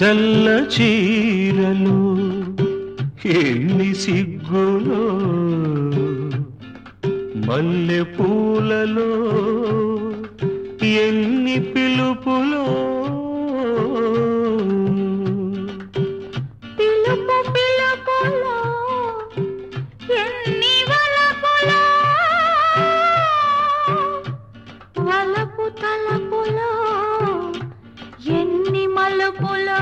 తెల్ల చీరలు ఎన్ని సిగ్గులో మల్లె పూలలో ఎన్ని పిలుపులో పిలుపు పిలుపులో ఎన్ని వలపులో వలపు తలపులో ఎన్ని మలుపులో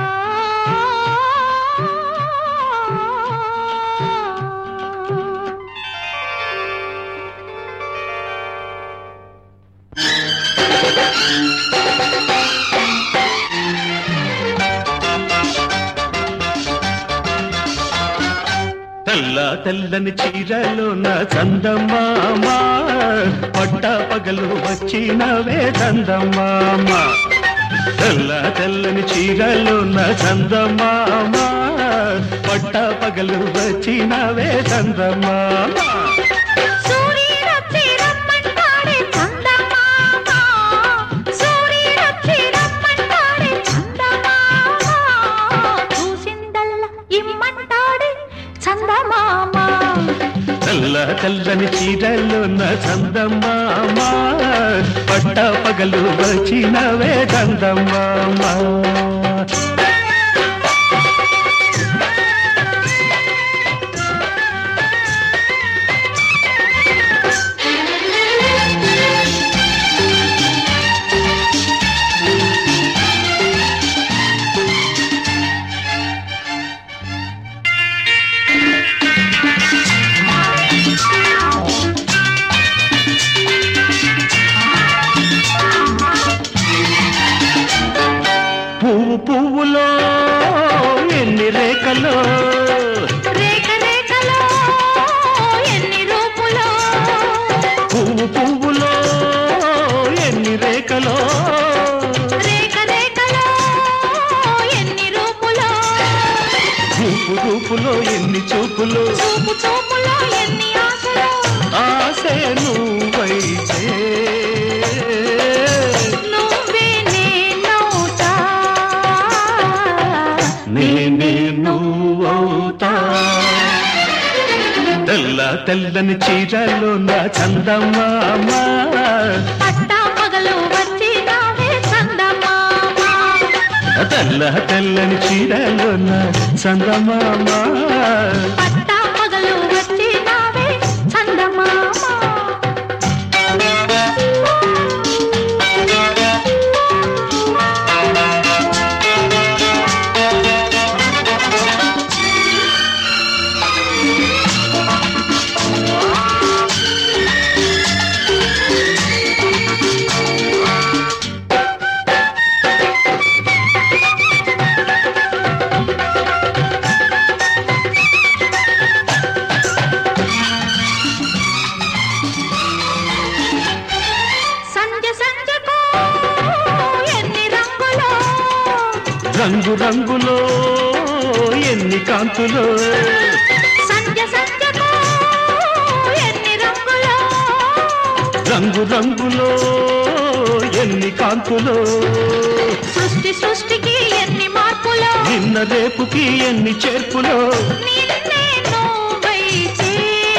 తెల్ల తెల్లని చీరలో నా చందమామ పట్ట పగలు వచ్చినవే చందమామ తెల్ల తెల్లని చీరలో నా చందమామ పట్ట పగలు వచ్చినవే చందమామ సూర్యుడొచ్చి రమ్మంటాడే చందమామ సూర్యుడొచ్చి రమ్మంటాడే చందమామ చూసిందల్లా ఇమ్మంటాడే చందమామ తెల్ల తెల్లని చీరలో నా చందమామ పట్ట పగలు వచ్చినవే చందమామ పువ్వు పువ్వులో ఎన్ని రేఖలో రేఖ రేఖలో ఎన్ని రూపులో పువ్వు పువ్వులో ఎన్ని రేఖలో రేఖ రేఖలో ఎన్ని రూపులో రూపు రూపులో ఎన్ని చూపులు చూపు చూపులో ఎన్ని ఆశలో ఆశే నువ్వైతే నువ్వే నేనవుతా నేనే నువ్వవుతా తెల్ల తెల్లని చీరలో నా చందమామ పట్టా పగలు వచ్చి నావే చందమామ తెల్ల తెల్లని చీరలో నా చందమామ పట్టా పగలు వచ్చి నావే చందమామ సంజ సంజకు ఎన్ని రంగులో రంగు రంగులో ఎన్ని కాంతులో సంజ సంజకు ఎన్ని రంగులో రంగు రంగులో ఎన్ని కాంతులో సృష్టి సృష్టికి ఎన్ని మార్పులో నిన్న రేపుకి ఎన్ని చేర్పులో నిన్నే నువ్వైతే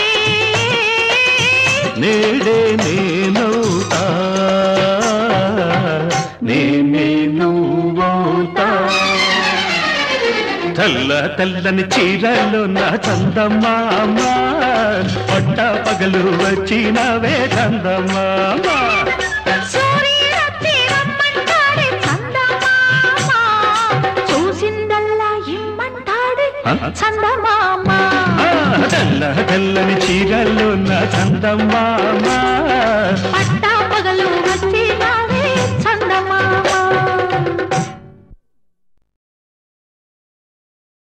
నేడే నేనవుతా నేనే నువ్వవుతా తెల్ల తెల్లని చీరలో నా చందమామ పట్ట పగలు వచ్చినవే చందమామ సూర్యుడొచ్చి రమ్మంటాడే చందమామ చూసిందల్లా ఇమ్మంటాడే ఆ? చందమామ ఆ, తెల్ల తెల్లని చీరలో నా చందమామ పట్టా